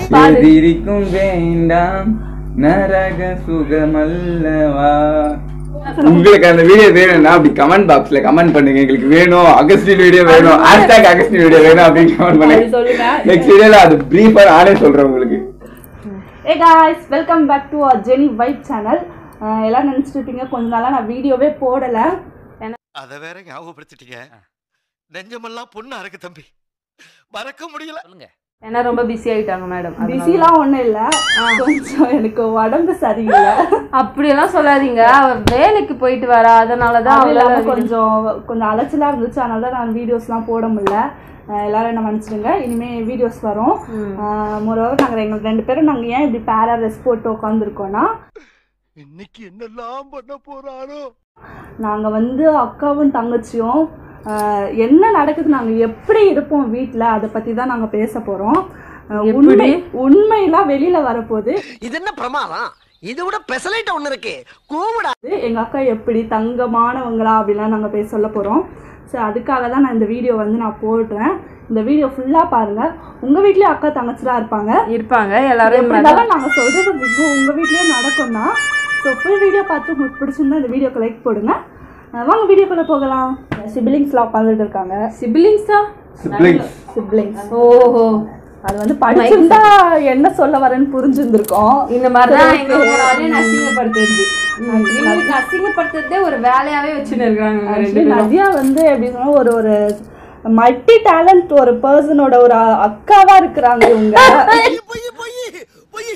பாடு எதிரிக்கும் வேண்டாம் நரக சுகமல்லவா உங்களுக்கு அந்த வீடியோ வேணும்னா அப்படி கமெண்ட் பாக்ஸ்ல கமெண்ட் பண்ணுங்க எங்களுக்கு வேணும் அகஸ்டின் வீடியோ வேணும் ஹேஷ்டாக் அகஸ்டின் வீடியோ வேணும் அப்படின்னு கமெண்ட் அப்படி பண்ணுங்க சொல்லுங்க நெக்ஸ்ட் வீடியோல அது பிரீஃபா நானே சொல்றேன் உங்களுக்கு hey guys welcome back to Jeni vibe channel எல்லாம் நினச்சிட்டு இருப்பீங்க கொஞ்ச நாளாக நான் வீடியோவே போடலை அத வேற ஞாபகப்படுத்திட்டீங்க நெஞ்சமெல்லாம் பொண்ணா இருக்கு தம்பி மறக்க முடியல ஏன்னா ரொம்ப பிஸி ஆயிட்டாங்க மேடம் பிஸிலாம் ஒன்றும் இல்லை கொஞ்சம் எனக்கு உடம்பு சரியில்லை அப்படியெல்லாம் சொல்லாதீங்க அவ வேலைக்கு போயிட்டு வரா அதனாலதான் அதுவும் அவளால இல்லாம கொஞ்சம் கொஞ்சம் அலைச்சலாக இருந்துச்சு அதனால தான் நான் வீடியோஸ்லாம் போட முடியல அஹ் எல்லாரும் என்ன மன்னிச்சிடுங்க இனிமேல் வீடியோஸ் வரும் மொரோவர் நாங்கள் எங்கள் ரெண்டு பேரும் நாங்கள் ஏன் இப்படி பேரா ரெஸ்ட் போட்டு உட்காந்துருக்கோன்னா இன்னைக்கு என்னெல்லாம் பண்ண போறாரோ நாங்கள் வந்து அக்காவும் தங்கச்சியும் ஆஹ் என்ன நடக்குது நாங்கள் எப்படி இருப்போம் வீட்டில் அதை பற்றி தான் நாங்கள் பேச போகிறோம் உண்மை உண்மையெல்லாம் வெளியில் வரப்போகுது இது என்ன பிரமாதம் இது விட பெசலைட் ஒண்ணு இருக்கு கூவிடா எங்கள் அக்கா எப்படி தங்கமானவங்களா அப்படிலாம் நாங்கள் பேச சொல்ல போகிறோம் ஸோ அதுக்காக தான் நான் இந்த வீடியோ வந்து நான் போடுறேன் இந்த வீடியோ ஃபுல்லாக பாருங்கள் உங்கள் வீட்லேயும் அக்கா தங்கச்சிலாம் இருப்பாங்க இருப்பாங்க எல்லாரும் எப்படி இருந்தாலும் நாங்கள் சொல்கிறது உங்கள் வீட்லேயும் நடக்கும் தான் ஸோ ஃபுல் வீடியோ பார்த்து உங்களுக்கு பிடிச்சிருந்தா இந்த வீடியோக்கு லைக் போடுங்க அஹ் வாங்க வீடியோக்குள்ளே போகலாம் சிபிலிங்ஸ்லாம் உட்காந்துட்டு இருக்காங்க சிபிலிங்ஸா சிப்ளிங்ஸ் சிப்ளிங்ஸ் ஓஹோ அது வந்து படிச்சிருந்தா என்ன சொல்ல வரேன்னு புரிஞ்சிருந்திருக்கோம் இந்த மாதிரிதான் எங்க ஊராலையும் அசிங்கப்படுத்துறது இவங்களுக்கு அசிங்கப்படுத்துறதே ஒரு வேலையாவே வச்சுன்னு இருக்காங்க இவங்க ரெண்டு Actually, பேரும். நதியா வந்து எப்படி சொன்னா ஒரு ஒரு மல்டி டேலண்ட் ஒரு பர்சனோட ஒரு அ- அக்காவா இருக்கிறாங்க இவங்க பொய் பொய் பொய்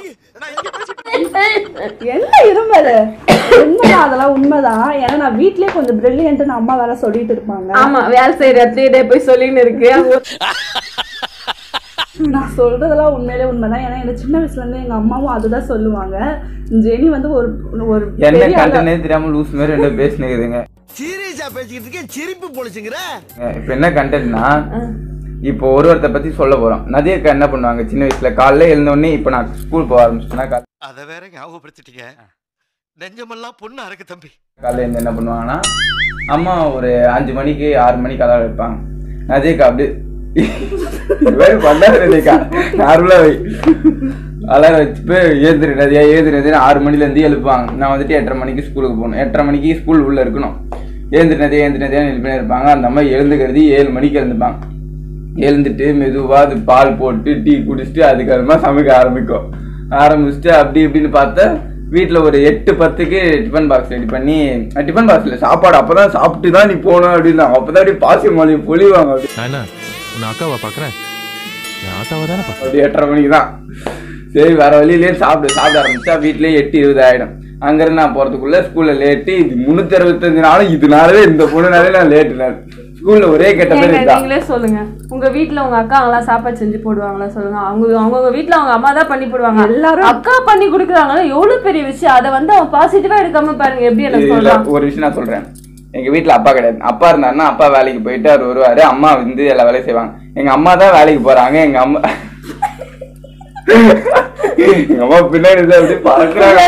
என்ன இருமல் உண்மைதான் அதெல்லாம் உண்மைதான் ஏன்னா நான் வீட்லயே கொஞ்சம் பிரில்லியன்ட்னு அம்மா வேற சொல்லிட்டு இருப்பாங்க ஆமா வேலை செய்யற இடத்துலயே போய் சொல்லின்னு இருக்கு அங்க நான் சொல்றதெல்லாம் உண்மையிலே உண்மைதான் ஏன்னா எனக்கு சின்ன வயசுல இருந்து எங்க அம்மாவும் அதுதான் சொல்லுவாங்க ஜெனி வந்து ஒரு ஒரு என்ன பெரிய ஆளா- கண்டனே தெரியாம லூஸ் மாதிரி ரெண்டு பேசினுக்குதுங்க சீரியஸா பேசிக்கிட்டு இருக்கேன் சிரிப்பு பொழிச்சுங்கிற இப்ப என்ன கண்டென்ட்னா இப்போ ஒரு ஒருத்த பத்தி சொல்ல போறோம் நதியக்கா என்ன பண்ணுவாங்க சின்ன வயசுல காலைல எழுந்த உடனே இப்ப நான் ஸ்கூல் போக ஆரம்பிச்சிட்டேன்னா கா- அத வேற ஞாபகப்படுத்திட்டீங்க நெஞ்சமெல்லாம் பொண்ணா இருக்கு தம்பி காலைல எழுந்து என்ன பண்ணுவாங்கன்னா அம்மா ஒரு அஞ்சு மணிக்கு ஆறு மணிக்கு அலாரம் வைப்பாங்க நதியக்கா அப்படி இது மாதிரி பண்ணாது நதியக்கா நார்மலா வை அலாரம் வச்சுட்டு ஏந்திரு நதியா ஏந்திரு நதியா ஆறு மணில இருந்து எழுப்புவாங்க நான் வந்துட்டு எட்டரை மணிக்கு ஸ்கூலுக்கு போகணும் எட்டரை மணிக்கு ஸ்கூல் உள்ள இருக்கணும் ஏந்திரு நதியா ஏந்திரு நதியா எழுப்பினே இருப்பாங்க அந்த அம்மா எழுந்துக்கிறது ஏழு மணிக்கு எழுந்துப்பாங்க எழுந்துட்டு மெதுவா அது பால் போட்டு டீ குடிச்சிட்டு அதுக்கப்புறமா சமைக்க ஆரம்பிக்கும் ஆரம்பிச்சுட்டு அப்படி இப்படின்னு பார்த்தா வீட்ல ஒரு எட்டு பத்துக்கு டிஃபன் பாக்ஸ் ரெடி பண்ணி டிஃபன் பாக்ஸ்ல சாப்பாடு அப்பதான் சாப்பிட்டு தான் நீ போகணும் அப்படின்னா அப்பதான் அப்படி பாசி மொழி பொழிவாங்க அப்படி நான் என்ன உன்னை அக்காவா பார்க்குறேன் என் ஆத்தாவை தானே பார்க்குறேன் அப்படி எட்டரை மணிக்கு தான் சரி வேற வழியிலேயே சாப்பிடு சாப்பிட ஆரம்பிச்சா வீட்லயே எட்டு இருபது ஆயிடும் அங்கிருந்து நான் போறதுக்குள்ள ஸ்கூல்ல லேட்டு இது முன்னூத்தி அறுபத்தஞ்சு நாளும் இதனாலவே இந்த பொண்ணுனாலே நான் லேட்டு நான் ஸ்கூல்ல ஒரே கெட்ட பேர் ஏங்க, இதுதான் நீங்களே சொல்லுங்க உங்க வீட்ல உங்க அக்கா அவங்களாம் சாப்பாடு செஞ்சு போடுவாங்களா சொல்லுங்க அவங்க அவங்க வீட்ல அவங்க அம்மா தான் பண்ணி போடுவாங்க எல்லாரும் அக்கா பண்ணி கொடுக்குறாங்களா எவ்வளவு பெரிய விஷயம் அதை வந்து அவன் பாசிட்டிவா எடுக்காம பாருங்க எப்படி எனக்கு இதுல சொல்றான் ஒரு விஷயம் நான் சொல்றேன் எங்க வீட்ல அப்பா கிடையாது அப்பா இருந்தாருன்னா அப்பா வேலைக்கு போயிட்டு அவர் வருவாரு அம்மா வந்து எல்லா வேலையும் செய்வாங்க எங்க அம்மா தான் வேலைக்கு போறாங்க எங்க அம்மா எங்க அம்மா பின்னாடி இருந்து அப்படி பாக்குறாங்க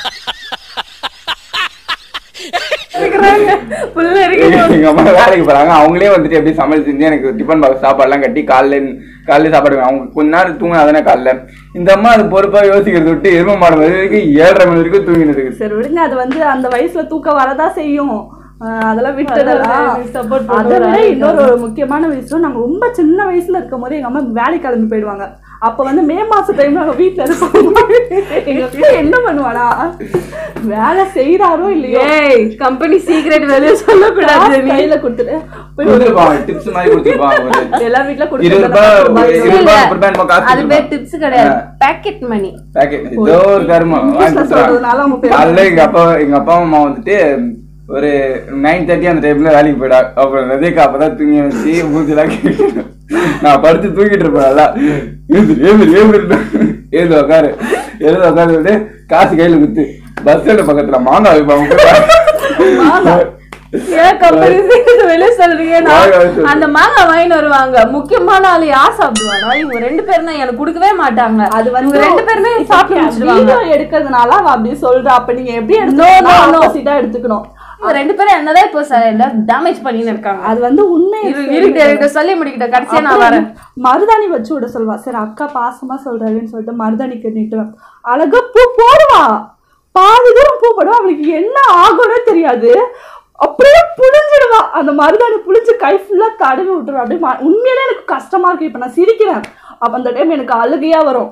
புள்ள இருக்கு எங்க அம்மா வேலைக்கு போறாங்க அவங்களே வந்துட்டு எப்படி சமையல் செஞ்சு எனக்கு டிஃபன் பாக்ஸ் சாப்பாடுலாம் கட்டி காலைல காலையில சாப்பாடு அவங்க கொஞ்ச நேரம் தூங்கினா தானே காலைல இந்த அம்மா அது பொறுப்பா யோசிக்கிறது விட்டு எரும மாடு மணி வரைக்கும் ஏழரை மணி வரைக்கும் தூங்கினதுக்கு சரி விடுங்க அது வந்து அந்த வயசுல தூக்கம் வரதா செய்யும் ஆஹ் அதெல்லாம் விட்டுடலாம் support அதை விட இன்னொரு ஒரு முக்கியமான விஷயம் நாங்க ரொம்ப சின்ன வயசுல இருக்கும் போது எங்க அம்மா வேலைக்கு கிளம்பி போயிடுவாங்க அப்ப வந்து மே மாச டைம்ல நாங்க வீட்டுல இருப்போம் எங்க அப்பா என்ன பண்ணுவானா வேலை செய்யறாரோ இல்லையோ ஏய் கம்பெனி சீக்ரெட் வெளியே சொல்லக்கூடாது காசு நீ கையில கொடுத்துட்டு போய் கொடுத்துருப்பாங்க டிப்ஸ் மாதிரி கொடுத்துருப்பாங்க ஒரு எல்லா வீட்டுல இருபது ரூபாய் ஒரு இருபது இல்ல, ரூபாய் முப்பது ரூபாய் என்னமோ காசு அது பேர் டிப்ஸ் கிடையாது பேக்கெட் மணி பாக்கெட் ஏதோ ஒரு கருமம் வாங்கி இங்கிலீஷ்ல சொல்றதுனால அவங்க கொடுத்துருவாங்க. பேர் காலைல எங்க அப்பா எங்க அப்பா அம்மா வந்துட்டு ஒரு நைன் தேர்ட்டி அந்த டைம்ல வேலைக்கு போயிடா அப்புறம் நதியக்கா அப்பதான் தூங்கி வச்சு மூஞ்செல்லாம் கேட்டு நான் படுத்து தூங்கிட்டு இருப்பேன் நல்லா ஏந்து ஏந்து ஏந்து ஏந்து உட்காரு எழுந்து உட்காந்து காசு கையில குத்து பஸ் ஸ்டாண்ட் பக்கத்துல மாங்காய் வைப்பாங்க ஏன் கம்பெனி சீக்ரெட் வெளியே சொல்றீங்க நான் வாங்க, வாங்க சொல்லு. அந்த மாங்காய் வாங்கிட்டு வருவாங்க முக்கியமான ஆளு யார் சாப்பிடுவானா இவங்க ரெண்டு பேரும் தான் எனக்கு கொடுக்கவே மாட்டாங்க அது வந்து இவங்க ரெண்டு பேருமே சாப்பிட்டு முடிச்சிடுவாங்க வீடியோ எடுக்கிறதுனால அவ அப்படி சொல்றா அப்ப நீங்க எப்படி No, no, no. ஆப்போசிட்டா எடுத்துக்கணும் இவங்க ரெண்டு பேரும் என்னதான் இப்போ டேமேஜ் பண்ணின்னு இருக்காங்க அது வந்து உண்மை இரு இருக்கிட்ட இருக்க சொல்லி முடிக்கிட்ட கடைசியா நான் வரேன் மருதாணி வச்சு விட சொல்வா சரி அக்கா பாசமா சொல்றாருன்னு சொல்லிட்டு மருதாணி கட்டிட்டு அழகா பூ போடுவா பாதி தூரம் பூ போடுவா அவளுக்கு என்ன ஆகும்னே தெரியாது அப்படியே புளிஞ்சிடுவா அந்த மருதாணி புளிஞ்சு கை ஃபுல்லா தடவி விட்டுருவா அப்படியே ம- உண்மையிலே எனக்கு கஷ்டமா இருக்கு இப்ப நான் சிரிக்கிறேன் அப்ப அந்த டைம் எனக்கு அழுகையா வரும்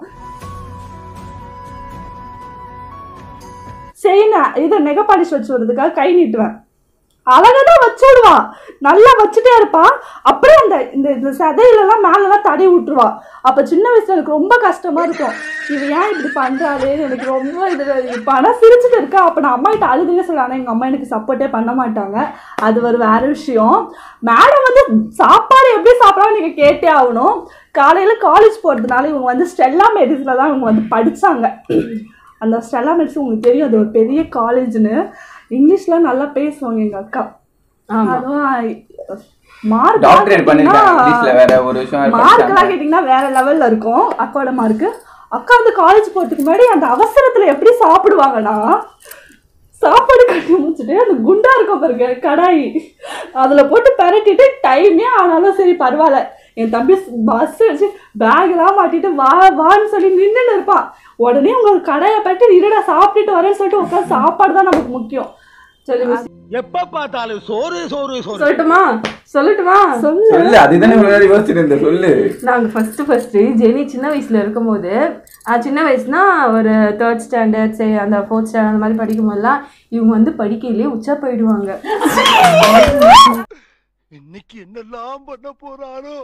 செயின இது நெக பாலிஷ் வச்சு விடுறதுக்காக கை நீட்டுவேன் அழகாதான் வச்சு விடுவா நல்லா வச்சுட்டே இருப்பா அப்படியே அந்த இந்த இந்த சதையிலலாம் மேலெல்லாம் தடவி விட்டுருவா அப்ப சின்ன வயசுல எனக்கு ரொம்ப கஷ்டமா இருக்கும் இவ ஏன் இப்படி பண்றாளேன்னு எனக்கு ரொம்ப இது இப்ப ஆனா சிரிச்சுட்டு இருக்கா அப்ப நான் அம்மா கிட்ட அழுதுன்னு சொல்ல ஆனா எங்க அம்மா எனக்கு சப்போர்ட்டே பண்ண மாட்டாங்க அது ஒரு வேற விஷயம் மேடம் வந்து சாப்பாடு எப்படி சாப்பிடலாம் நீங்க கேட்டே ஆகணும் காலையில காலேஜ் போறதுனால இவங்க வந்து ஸ்டெல்லா மெடிஸ்ல தான் இவங்க வந்து படிச்சாங்க அந்த ஸ்டெல்லா மெடிஸ் உங்களுக்கு தெரியும் அது ஒரு பெரிய காலேஜ்னு இங்கிலீஷ்லாம் நல்லா பேசுவாங்க எங்க அக்கா ஆமா அதுவும் மார்க் டாக்டரேட் பண்ணிருக்காங்க இங்கிலீஷ்ல வேற ஒரு விஷயம் மார்க்லாம் கேட்டிங்கன்னா வேற லெவல்ல இருக்கும் அக்காவோட மார்க்கு அக்கா வந்து காலேஜ் போறதுக்கு முன்னாடி அந்த அவசரத்துல எப்படி சாப்பிடுவாங்கன்னா சாப்பாடு கட்டி முடிச்சுட்டு அந்த குண்டா இருக்கும் பாருங்க கடாயி அதுல போட்டு பரட்டிட்டு டைமே ஆனாலும் சரி பரவாயில்ல என் தம்பி பஸ் வச்சு பேக்லாம் மாட்டிட்டு வா வான்னு சொல்லி நின்றுன்னு இருப்பான் உடனே உங்க கடையை பட்டு இருடா சாப்பிட்டுட்டு வரேன்னு சொல்லிட்டு உட்காந்து சாப்பாடு தான் நமக்கு முக்கியம் சொல்லி miss. எப்ப பார்த்தாலும் சோறு சோறு சோறு சொல்லட்டுமா சொல்லட்டுமா சொல்லு சொல்லு அதுதானே முன்னாடி யோசிச்சுட்டு இருந்த சொல்லு நாங்கள் ஃபஸ்ட்டு ஃபஸ்ட்டு ஜெனி சின்ன வயசில் இருக்கும்போது ஆஹ் சின்ன வயசுனா ஒரு தேர்ட் ஸ்டாண்டர்ட் சரி அந்த ஃபோர்த் ஸ்டாண்டர்ட் அந்த மாதிரி படிக்கும் போதெல்லாம் இவங்க வந்து படிக்கையிலே உச்சா போயிடுவாங்க இன்னைக்கு என்னெல்லாம் பண்ண போறானோ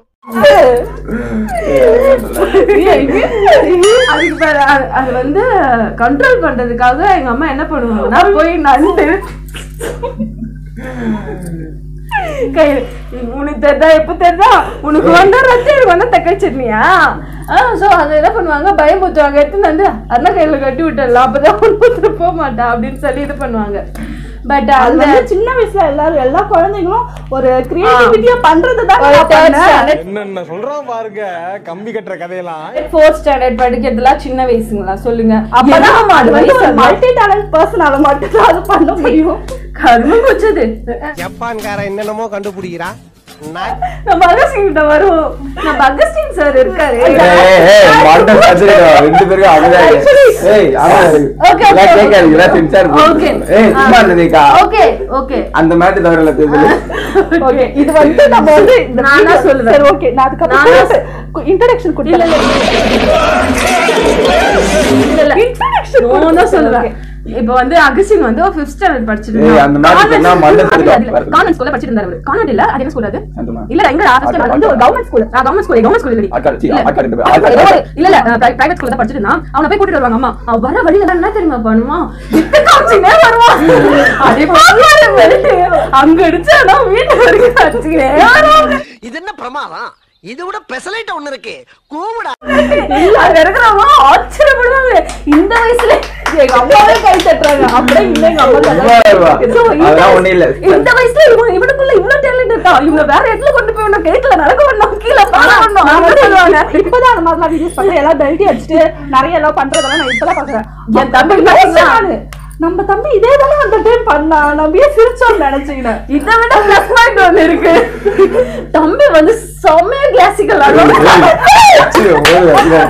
அதுக்கு பேர் அது- அது வந்து கண்ட்ரோல் பண்றதுக்காக எங்க அம்மா என்ன பண்ணுவாங்கன்னா போய் நண்டு கையில் உனக்கு தெரிதா எப்ப தெரிதா உனக்கு வந்தா ரத்தம் எனக்கு வந்தா தக்காளி சட்னியா ஸோ அதை என்ன பண்ணுவாங்க பயமுத்துவாங்க எடுத்து வந்து அண்ணா கையில கட்டி விட்டுடலாம் அப்பதான் ஒன்று போக மாட்டா அப்படின்னு சொல்லி இது பண்ணுவாங்க பட் அது அந்த வந்து சின்ன வயசுல எல்லாரும் எல்லா குழந்தைங்களும் ஒரு கிரியேட்டிவிட்டியா பண்றது தான் ஒரு நான் third பண்ணேன். standard என்னென்ன சொல்றான் பாருங்க கம்பி கட்டுற கதையெல்லாம் ஃபோர்த் ஸ்டாண்டர்ட் படிக்கிறதுலாம் சின்ன வயசுங்களா சொல்லுங்க அப்பதான் என்னம்மா அது வந்து ஒரு வயசு மல்டி டேலண்ட் பர்சனால மட்டும் தான் அது பண்ண முடியும் கருமம் குச்சது ஜப்பான்காரன் என்னென்னமோ கண்டுபிடிக்கிறான் நான் நம்ம அகஸ்டின் கிட்ட வருவோம் நம்ம அகஸ்டின் சார் இருக்காரு ஏய், ஏய், ஏய், மண்டை கத்திரிக்கா. ரெண்டு பேருக்கும் அமைதியா இரு. ஏய், அமைதியா இரு. Okay, okay, இதெல்லாம் கேட்காது, okay. இதெல்லாம் sincere Okay. பேசு. ஏய், சும்மா இருந்தீக்கா. ஓகே ஓகே அந்த மேட்டு தவிர எல்லாத்தையும் சொல்லு. ஓகே இது வந்து நம்ம வந்து இந்த நான் தான் video- சொல்லுவேன். சரி ஓகே நான் நான் அதுக்கப்புறம் இன்ட்ரடக்ஷன் இல்ல இல்ல இல்ல இல்ல Introduction நான் தான் சொல்லுவேன் Okay. இப்போ வந்து அகஸ்டின் வந்து ஃபிஃப்த் ஸ்டாண்டர்ட் படிச்சிட்டு ஏய், அந்த மாதிரி சொன்னா மண்டை தெரியும். கான்வென்ட் ஸ்கூல்ல படிச்சிட்டு இருந்தாரு கான்வென்ட் இல்ல அது என்ன ஸ்கூல் அது சந்தமா. இல்ல எங்க ஆஃபீஸ்ல அது வந்து ஒரு government school government school government school இல்ல ஆட்காடு, சீ, இல்ல. ஆட்காடு ரெண்டு பேர். அது ஆட்காடு. ஏதோ ஒரு- இல்ல இல்ல பிரைவேட் ஸ்கூல்ல தான் படிச்சிட்டு இருந்தான் அவனை போய் கூட்டிட்டு வருவாங்க அம்மா அவன் வர வழியில என்ன தெரியுமா பண்ணுவான் வித்து காமிச்சுனே வருவான் அதே பாப்பாரு வெளுத்து அங்க அடிச்சானா வீட்டு வரைக்கும் அடிச்சுக்கினே வருவாங்க இது என்ன பிரமாதம் இது விட பெசலைட்ட ஒண்ணு இருக்கு கூவுடா அங்க இருக்கிறவங்க ஆச்சரியப்படுவாங்க இந்த வயசுல எங்க அம்மாவே கை தட்டுறாங்க அப்படியே இல்ல எங்க அம்மா சும்மா இருவா. So, இந்த அதெல்லாம் ஒண்ணும் இல்ல. இந்த வயசுல இவன் இவனுக்குள்ள இவ்வளவு டேலண்ட் இருக்கா இவங்க வேற இடத்துல கொண்டு போய் உன்னை கேட்கல நடக்க பண்ணணும் கீழே பாட பண்ணணும் அப்படி சொல்லுவாங்க இப்பதான் அந்த மாதிரிலாம் வீடியோஸ் பண்றேன் எல்லாம் பெல்ட்டி அடிச்சுட்டு நிறைய எல்லாம் பண்றதெல்லாம் நான் இப்பதான் பாக்குறேன் என் தம்பி நினைச்சேன் பாத்தீங்களா? நானு. நம்ம தம்பி இதே தானே அந்த டைம் பண்ணா நம்பியே சிரிச்சோம்னு நினைச்சுக்கினேன் இதை விட பிளஸ் பாயிண்ட் ஒண்ணு இருக்கு தம்பி வந்து செம்மையா கிளாசிக்கல் சீ, முதல்ல இதை.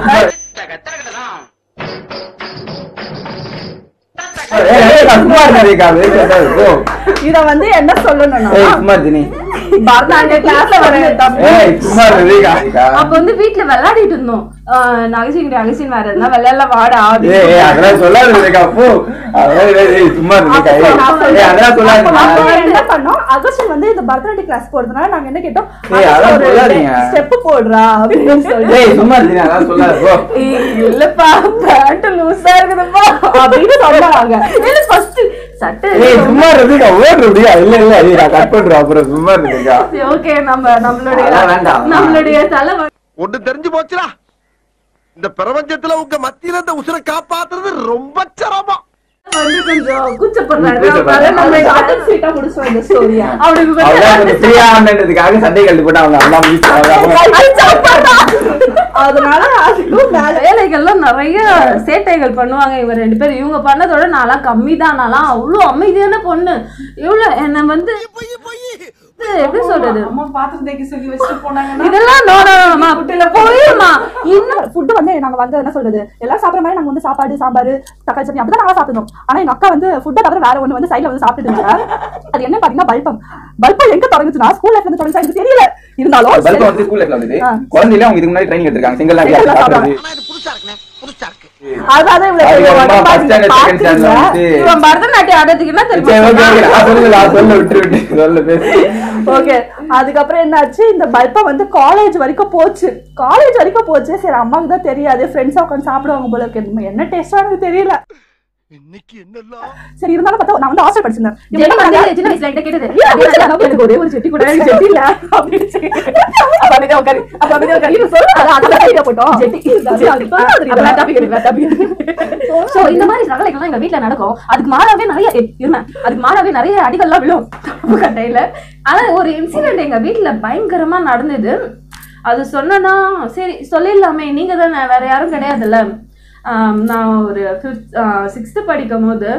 ஏய், ஏய், நான் சும்மா இருந்தீக்கா. வெயிட் பண்ணாத, போ. இத வந்து என்ன சொல்லணும்னா ஏய், சும்மா தினி. நாங்க கிளாஸ்ல வர தம்பி ஏய், சும்மா இருந்தீக்கா. அப்ப வந்து வீட்ல விளையாடிட்டு இருந்தோம் நகசின் நகசின் வேற எதுனா விளையாடல வாடா ஏய், அப்படின்னு ஏய், அதெல்லாம் சொல்லாதீங்கக்கா, போ. அதெல்லாம் இல்லை, ஏய், சும்மா இருந்தீக்கா. ஏய், ஏய், அதெல்லாம் அப்ப சொல்லாதீங்க. நம்ம என்ன பண்ணோம் அகஸ்டின் வந்து இந்த பரதநாட்டிய கிளாஸ் போறதுனால நாங்க என்ன கேட்டோம் ஏய், அதெல்லாம் சொல்லாதீங்க. ஸ்டெப் போடுறா அப்படின்னு சொல்லி ஏய், சும்மா இருந்தீங்க, அதெல்லாம் சொல்லாத, போ. ஏய், இல்லப்பா பேண்ட் லூஸா இருக்குதுப்பா அப்படின்னு சொன்னாங்க இல்ல ஃபர்ஸ்ட் சட்டை ஏய், சும்மா இருந்தீக்கா, ஓடுறீங்க. இல்ல, இல்ல, ஏய், நான் cut பண்றேன், அப்புறம் சும்மா இருந்தீக்கா. ஓகே நம்ம நம்மளுடைய அதெல்லாம் வேண்டாம். நம்மளுடைய தலை ஒண்ணு தெரிஞ்சு போச்சுடா இந்த பிரபஞ்சத்துல உங்க மத்தியில இந்த உசுரை காப்பாத்துறது ரொம்ப சிரமம் வந்து கொஞ்சம் கூச்சப்படுறாரு கூச்சப்படுறாரு. அதனால நம்ம ஷார்ட் அண்ட் ஸ்வீட்டா முடிச்சோம் இந்த ஸ்டோரியா அவனுக்கு கொஞ்சம் அவதான் கொஞ்சம் ஃப்ரீயா ஆனதுக்காக சண்டை கழட்டி போட்டு அவங்க அம்மா வீட்டு அதனால அதுக்கும் மேல வேலைகள்லாம் நிறைய சேட்டைகள் பண்ணுவாங்க இவங்க ரெண்டு பேரும் இவங்க பண்ணதோட நான்லாம் கம்மி தான் நான்லாம் அவ்வளோ அமைதியான பொண்ணு இவ்வளோ என்னை வந்து இது எப்படி சொல்றது அம்மா பாத்திரம் தேய்க்க சொல்லி வச்சுட்டு போனாங்கன்னா இதெல்லாம் நோடமா போயிருமா இன்னும் ஃபுட்டு வந்து நாங்க வந்து என்ன சொல்றது எல்லாம் சாப்பிடுற மாதிரி நாங்க வந்து சாப்பாடு சாம்பார் தக்காளி சட்னி அப்படிதான் நாங்க சாப்பிடணும் ஆனா எங்க அக்கா வந்து ஃபுட்டை தவிர வேற ஒண்ணு வந்து சைடுல வந்து சாப்பிட்டு இருந்தாங்க அது என்ன பாத்தீங்கன்னா பல்பம் பல்பம் எங்க தொடங்குச்சுன்னா ஸ்கூல் லைஃப்ல இருந்து தொடங்குச்சா எனக்கு தெரியல இருந்தாலும் பல்பம் வந்து ஸ்கூல்ல வந்தது குழந்தையில அவங்க இதுக்கு முன்னாடி ட்ரைனிங் எடுத்திருக்காங்க சிங்கிள் Single ஆ சாப்பிடுறது ஆனா இது புதுசா இருக்குண்ணே புதுசா இருக்கு அதாவது அது இவ்வளவு அம்மா first standard, second standard ல வந்துட்டு இவன் பரதநாட்டியம் ஆடுறதுக்கு என்ன சரி, okay, okay. தெரியுமா நான் சொல்லல, நான் சொல்ல விட்டு விட்டு சொல்ல பேசு ஓகே அதுக்கப்புறம் என்னாச்சு இந்த பல்பம் வந்து காலேஜ் வரைக்கும் போச்சு காலேஜ் வரைக்கும் போச்சு சரி அம்மாவுக்கு தான் தெரியாது ஃப்ரெண்ட்ஸா உட்காந்து சாப்பிடுவாங்க போல இருக்கு என்ன டேஸ்டா எனக்கு தெரியல இன்னைக்கு என்னெல்லாம் சரி இருந்தாலும் பார்த்தா நான் வந்து ஹாஸ்டல் படிச்சிருந்தேன் இவங்க ஜெனி என்ன வந்து சின்ன வயசுல என்கிட்ட கேட்டது ஏன் அப்படி சொல்லாம எனக்கு ஒரே ஒரு செட்டி கூட எனக்கு செட்டி இல்ல அப்படின்னு சொல்லி. அப்ப அமைதியா உட்காரு. அப்ப அமைதியா உட்காரு. இது சொல்லு. அதான் அதெல்லாம் idea போட்டோம். அது அது அது அதெல்லாம் topic இருக்கு, வேற topic இருக்கு. சோ இந்த மாதிரி ரகலைகள்லாம் எங்க வீட்ல நடக்கும் அதுக்கு மாறாவே நிறைய ஏய், இருங்க அதுக்கு மாறாவே நிறைய அடிகள்லாம் விழும் தப்பு கட்டையில ஆனா ஒரு இன்சிடென்ட் எங்க வீட்ல பயங்கரமா நடந்தது அது சொன்னனா சரி சொல்லிடலாமே நீங்க தானே வேற யாரும் கிடையாதுல்ல ஆம், நான் ஒரு ஃபிஃப்த் சிக்ஸ்த்து படிக்கும் போது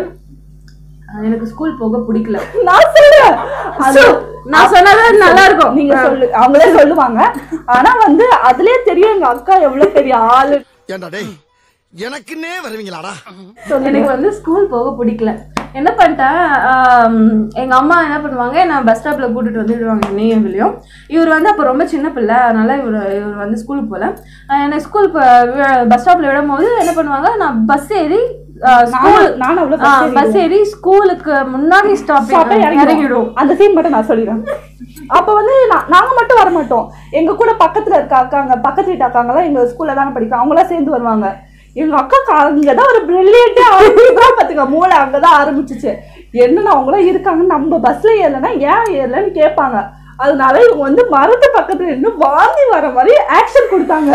அஹ், எனக்கு ஸ்கூல் போக பிடிக்கல நான் சொல்றேன். அது- நான் சொன்னது நல்லா இருக்கும் நீங்க சொல்லு அவங்களே சொல்லுவாங்க ஆனா வந்து அதுலயே தெரியும் எங்க அக்கா எவ்வளவு பெரிய ஆளு ஏண்டா டேய் எனக்குன்னே வருவீங்களாடா எனக்கு வந்து ஸ்கூல் போக பிடிக்கல என்ன பண்ணிட்டேன் ஆம், எங்க அம்மா என்ன பண்ணுவாங்க நான் பஸ் ஸ்டாப்ல கூட்டிட்டு வந்து விடுவாங்க என்னையும் இவளையும் இவர் வந்து அப்போ ரொம்ப சின்ன பிள்ளை அதனால இவர் இவர் வந்து ஸ்கூலுக்கு போகல ஆஹ் என்னை ஸ்கூல் பஸ் ஸ்டாப்ல விடும் போது என்ன பண்ணுவாங்க நான் பஸ் ஏறி ஸ்கூல் நானும் நானும் அவ்வளவு bus ஏறிடுவேன். பஸ் ஏறி ஸ்கூலுக்கு முன்னாடி ஸ்டாப் Stop ஆ இறங்கிடும் இறங்கிடும் அந்த சீன் மட்டும் நான் சொல்லிடுறேன் அப்ப வந்து நா- நாங்க மட்டும் வர மாட்டோம் எங்க கூட பக்கத்துல இருக்க அக்காங்க பக்கத்து வீட்டு அக்காங்கலாம் எங்க ஸ்கூல்ல தானே படிக்கிறோம் அவங்களாம் சேர்ந்து வருவாங்க எங்க அக்கா அங்கதான் ஒரு பிரில்லியண்டே ஆரம்பிச்சுதான் பாத்துக்க மூளை அங்கதான் ஆரம்பிச்சுச்சு என்னன்னா அவங்களாம் இருக்காங்க நம்ம பஸ்ல ஏறலன்னா ஏன் ஏறலன்னு கேட்பாங்க அதனால இவங்க வந்து மரத்து பக்கத்துல நின்று வாந்தி வர மாதிரி ஆக்ஷன் கொடுத்தாங்க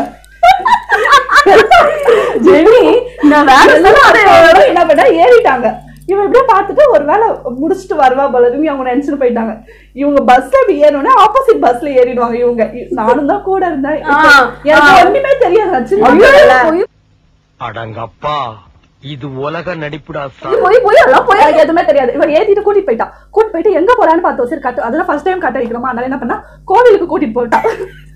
ஜெனி நான் வேற எல்லாரும் என்ன பண்ணா ஏறிட்டாங்க இவன் இப்படியே பார்த்துட்டு ஒரு வேளை முடிச்சுட்டு வருவா போல இருக்கு அவங்க நினைச்சுட்டு போயிட்டாங்க இவங்க பஸ்ல அப்படி ஏறணும்னா ஆப்போசிட் பஸ்ல ஏறிடுவாங்க இவங்க இ- நானும் தான் கூட இருந்தேன் ஆ, எனக்கு ஆ. ஒண்ணுமே தெரியாது நான் சின்ன ஐயோ, பிள்ளை. போய் அடங்கப்பா இது உலக நடிப்புடா போய் போய் எல்லாம் போய் எனக்கு எதுவுமே தெரியாது இவன் ஏத்திட்டு கூட்டிட்டு போயிட்டான் கூட்டிட்டு போயிட்டு எங்க போறான்னு பார்த்தோம் சரி கட்டு அதெல்லாம் ஃபர்ஸ்ட் டைம் கட்ட அடிக்கிறோமா அதனால என்ன பண்ணா கோவிலுக்கு கூட்டிட்டு போயிட்டான்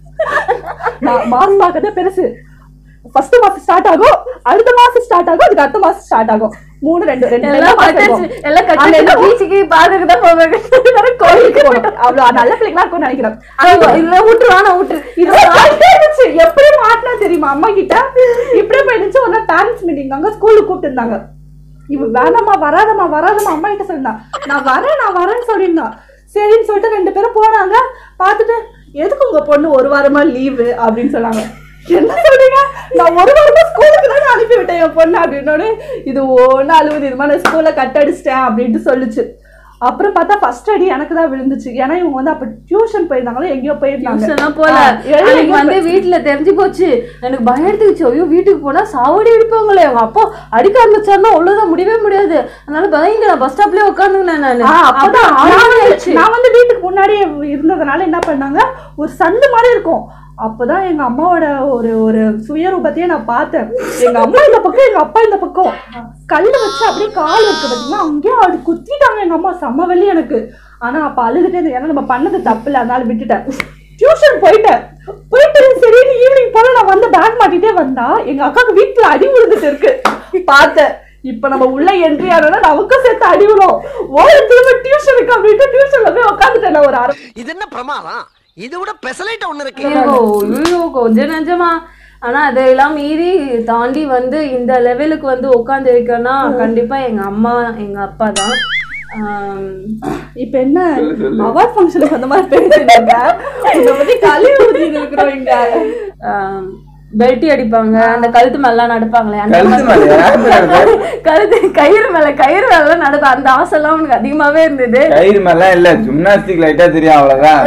நான் மாசம் பார்க்கறதே பெருசு ஃபர்ஸ்ட் மாசம் ஸ்டார்ட் ஆகும் அடுத்த மாசம் ஸ்டார்ட் ஆகும் அதுக்கு அடுத்த மாசம் ஸ்டார்ட் ஆகும் மூணு ரெண்டு ரெண்டு ரெண்டு எல்லாம் மாசம் கட்டாச்சு இருக்கும். எல்லாம் அந்த கட்டாச்சு என்ன பீச்சுக்கு பார்க்குக்கு தான் போவாங்க கோவிலுக்கு போனோம் அவ்வளவு நல்ல பிள்ளைங்களா இருக்கும்னு நினைக்கிறேன் அவங்க இல்ல விட்டுரு வேணாம் விட்டுரு இது போயிட்டே இருந்துச்சு. எப்படி மாட்டினா தெரியுமா அம்மா கிட்ட இப்படியே போயிடுச்சு ஒரு நாள் பேரண்ட்ஸ் மீட்டிங் அங்க ஸ்கூலுக்கு கூப்பிட்டு இருந்தாங்க இவன் வேணாமா வராதம்மா வராதம்மா அம்மா கிட்ட சொல்லிருந்தான் நான் வரேன் நான் வரேன்னு சொல்லியிருந்தான் சரின்னு சொல்லிட்டு ரெண்டு பேரும் போனாங்க பார்த்துட்டு எதுக்கு உங்க பொண்ணு ஒரு வாரமா லீவு அப்படின்னு சொன்னாங்க என்ன சொல்றீங்க நான் ஒரு வாரமா ஸ்கூலுக்கு தான் அனுப்பி விட்டேன் என் பொண்ணு அப்படின்னோடனே இது ஒன்று அழுவுது இது மாதிரி ஸ்கூல்ல கட் அடிச்சிட்டேன் அப்படின்ட்டு சொல்லுச்சு அப்புறம் பார்த்தா ஃபர்ஸ்ட் அடி எனக்கு தான் விழுந்துச்சு ஏன்னா இவங்க வந்து அப்ப டியூஷன் போயிருந்தாங்களோ எங்கேயோ போயிருந்தாங்க டியூஷன்லாம் போல ஆ, எல்லாம் அன்னைக்கு எங்கேயோ வந்து வீட்டுல தெரிஞ்சு போச்சு எனக்கு பயம் எடுத்துக்கிச்சு ஐயோ வீட்டுக்கு போனா சாவடி அடிப்பாங்களே அவங்க அப்பா அடிக்க ஆரம்பிச்சாருன்னா அவ்வளவுதான் முடியவே முடியாது அதனால பயங்க நான் பஸ் ஸ்டாப்லயே உட்காந்துக்கினேன் நானு ஆ, அப்பதான் அப்புறம் நான் வந்து- ஆயிடுச்சு. நான் வந்து வீட்டுக்கு முன்னாடியே இருந்ததுனால என்ன பண்ணாங்க ஒரு சந்து மாதிரி இருக்கும் அப்பதான் எங்க அம்மாவோட ஒரு ஒரு சுயரூபத்தையே நான் பார்த்தேன் எங்க அம்மா இந்த பக்கம் எங்க அப்பா இந்த பக்கம் கல்லு வச்சு அப்படியே கால் இருக்கு பாத்தீங்கன்னா அங்கேயே அது குத்திட்டாங்க எங்க அம்மா செம்ம வலி எனக்கு ஆனா அப்ப அழுதுட்டே இருந்தேன். ஏன்னா நம்ம பண்ணது தப்பு இல்லை அதனால விட்டுட்டேன் டியூஷன் போயிட்டேன் போயிட்டு சரின்னு ஈவினிங் போல நான் வந்து பேக் மாட்டிட்டே வந்தா எங்க அக்காவுக்கு வீட்டுல அடி விழுந்துட்டு இருக்கு பார்த்தேன் இப்ப நம்ம உள்ள என்ட்ரி ஆனோம்னா நமக்கும் சேர்த்து அடி விழும் ஓட திரும்ப டியூஷனுக்கு அப்படின்ட்டு டியூஷன்ல போய் உட்காந்துட்டேன் நான் ஒரு அரை இது என்ன பிரமாதம் இது விட பெசலைட் ஒண்ணு இருக்கு ஐயோ ஐயோ கொஞ்சம் நெஞ்சமா ஆனா அதையெல்லாம் மீறி தாண்டி வந்து இந்த லெவலுக்கு வந்து உட்காந்து இருக்கேன்னா கண்டிப்பா எங்க அம்மா எங்க அப்பா தான் ஆம், இப்ப என்ன சொல்லு, சொல்லு. அவார்ட் ஃபங்க்ஷனுக்கு அந்த மாதிரி பேசிட்டு உன்னை பத்தி கழுவி ஊத்திட்டு இருக்கிறோம் இங்க ஆம், பெல்ட்டி அடிப்பாங்க அந்த கழுத்து மேலாம் நடப்பாங்களே அந்த கழுத்து மாதிரி. மேலயா? யார் மேல நடப்பாங்க? கழுத்து கயிறு மேல கயிறு மேல நடக்கும் அந்த ஆசை எல்லாம் உனக்கு அதிகமாவே இருந்தது கயிறு மேலாம் இல்ல ஜிம்னாஸ்டிக் லைட்டா தெரியும் அவ்வளவுதான்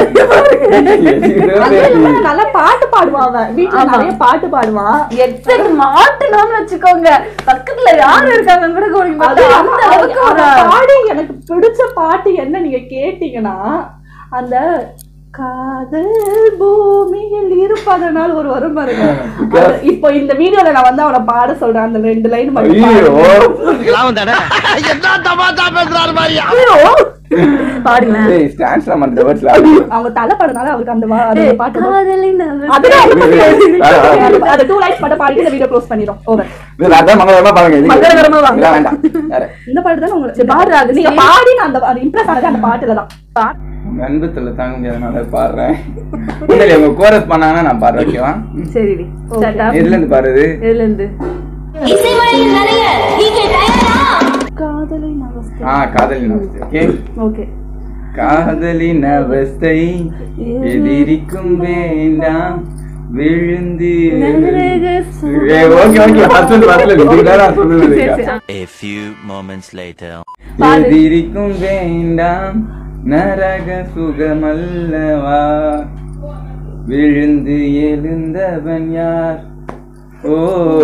அது நல்லா பாட்டு பாடுவான் அவன் வீட்டுல நிறைய பாட்டு பாடுவான் ஹெட்செட் மாட்டணும்னு வச்சுக்கோங்க பக்கத்துல யாரு இருக்காங்கன்னு கூட கவனிக்க அது மாட்டேன். அந்த அளவுக்கு அவன் ஒரு பாடி எனக்கு பிடிச்ச பாட்டு என்ன நீங்க கேட்டீங்கன்னா அந்த காதல் பூமியில் இருப்பதனால் ஒரு வரும் பாருங்க அது இப்போ இந்த வீடியோல நான் வந்து அவனை பாட சொல்றேன் அந்த ரெண்டு லைன் மட்டும் ஐயோ பாடு. லாபம் தானே என்ன தமாஷா பேசுறாரு மாதிரியா பாடுங்களேன் ஏய் ஸ்டாண்ட்ஸ்ல மத்த வேர்ட்ஸ்ல அவங்க தலை பாடுனால அவருக்கு அந்த வா- அந்த பாட்டு தான். காதலின் அவள் அதுதான் அவனுக்கு அதான். அது- அது டூ லைன்ஸ் மட்டும் பாடிட்டு இந்த வீடியோ க்ளோஸ் பண்ணிடும் ஓவர் இது அதான் மங்களகரமா பாருங்க இது மங்களகரமா வாங்க. இதெல்லாம் வேண்டாம் வேற இந்த பாட்டு தான் உங்களுக்கு பாடுறா, அது நீங்க சரி. பாடி நான் அந்த இம்ப்ரெஸ் ஆனது அந்த பாட்டுல தான் உங்க அன்பு தொல்லை தாங்க முடியாதனால பாடுறேன் இல்ல உங்க கோரஸ் பண்ணாங்கன்னா நான் பாடுறேன் ஓகேவா சரிடி சட்டா எதுல இருந்து பாடுறது இதுல இருந்து இசைமலையில் நிறைய நீங்கள் தயாரா காதலை நவஸ்தை ஆ காதலின் அவஸ்தை ஓகே ஓகே காதலின் அவஸ்தை எதிரிக்கும் வேண்டாம் விழுந்து ஓகே ஓகே ஹஸ்பண்ட் வரல இதுக்கு நான் சொல்லுது A few moments later. எதிரிக்கும் வேண்டாம் நரக சுகமல்லவா விழுந்து எழுந்தவன் யார் ஓ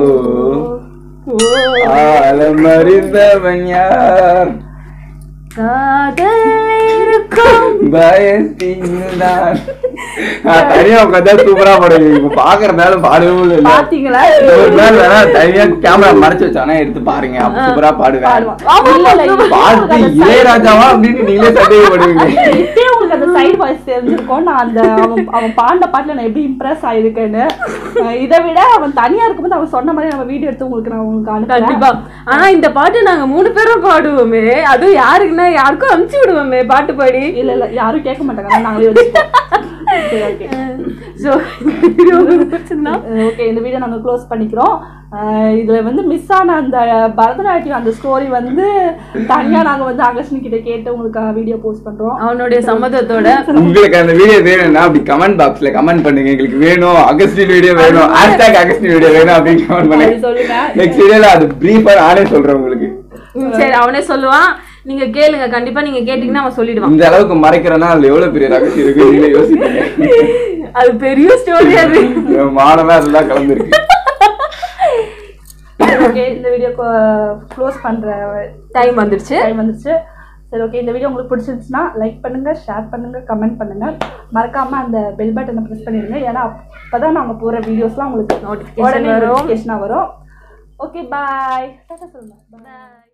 ஆழமறிந்தவன் யார் காதல் இருக்கும் பயத்தில்தான் நான் தனியா உட்காந்தா சூப்பரா பாடுவேன் இப்ப பாக்குறதால பாடவும் இல்லை பாத்தீங்களா ஒரு நாள் வேணா தனியா கேமரா மறைச்சு வச்சானா எடுத்து பாருங்க அப்ப சூப்பரா பாடுவேன் பாடுவான் இல்ல இல்ல இப்போ பாட்டு உங்களுக்கு அந்த இளையராஜாவா அப்படின்னு நீங்களே சந்தேகப்படுவீங்க இப்பயே உங்களுக்கு அந்த சைடு வாய்ஸ் தெரிஞ்சிருக்கும் நான் அந்த அவன் அவன் பாடின பாட்டுல நான் எப்படி இம்ப்ரெஸ் ஆயிருக்கேன்னு அஹ் இதை விட அவன் தனியா இருக்கும்போது அவன் சொன்ன மாதிரி நம்ம வீடியோ எடுத்து உங்களுக்கு நான் உங்களுக்கு கண்டிப்பா அனுப்புறேன் ஆனா இந்த பாட்டு நாங்க மூணு பேரும் பாடுவோமே அதுவும் யாருக்குன்னா யாருக்கும் அனுப்பிச்சு விடுவோமே பாட்டு பாடி இல்ல இல்ல யாரும் கேட்க மாட்டாங்க நாங்களே வச்சுப்போம் சரி ஓகே சோ வீடியோ உங்களுக்கு பிடிச்சிருந்தா ஓகே இந்த வீடியோ நாங்கள் க்ளோஸ் பண்ணிக்கிறோம் அஹ் இதுல வந்து மிஸ் ஆன அந்த பரதநாட்டியம் அந்த ஸ்டோரி வந்து தனியா நாங்க வந்து அகஸ்டின் கிட்ட கேட்டு உங்களுக்கு வீடியோ போஸ்ட் பண்றோம் அவனுடைய சம்மதத்தோட உங்களுக்கு அந்த வீடியோ வேணும்னா அப்படி கமெண்ட் பாக்ஸ்ல கமெண்ட் பண்ணுங்க எங்களுக்கு வேணும் அகஸ்டின் வீடியோ வேணும் ஹேஷ்டாக் அகஸ்டின் வீடியோ வேணும் அப்படின்னு கமெண்ட் அப்படி பண்ணுங்க சொல்லுங்க நெக்ஸ்ட் வீடியோல அது பிரீஃபா நானே சொல்றேன் உங்களுக்கு ம், சரி அவனே சொல்லுவான் நீங்க கேளுங்க கண்டிப்பா நீங்க கேட்டீங்கன்னா அவன் சொல்லிடுவான் இந்த அளவுக்கு மறைக்கிறேன்னா அதுல எவ்வளவு பெரிய ரகசியம் இருக்கு நீங்களே யோசிப்பீங்க அது பெரிய ஸ்டோரி அது என் மானமே அதெல்லாம் கலந்துருக்கு ஓகே இந்த வீடியோ க்ளோஸ் பண்ற டைம் வந்துடுச்சு டைம் வந்துச்சு சரி ஓகே இந்த வீடியோ உங்களுக்கு பிடிச்சிருந்துச்சுன்னா லைக் பண்ணுங்க ஷேர் பண்ணுங்க கமெண்ட் பண்ணுங்க மறக்காம அந்த பெல் பட்டனை ப்ரெஸ் பண்ணிடுங்க ஏன்னா அப்பதான் நாங்க போற வீடியோஸ்லாம் உங்களுக்கு Notification உடனே வரும். நோட்டிஃபிகேஷனா வரும் ஓகே பாய் சொல்லுங்க Bye.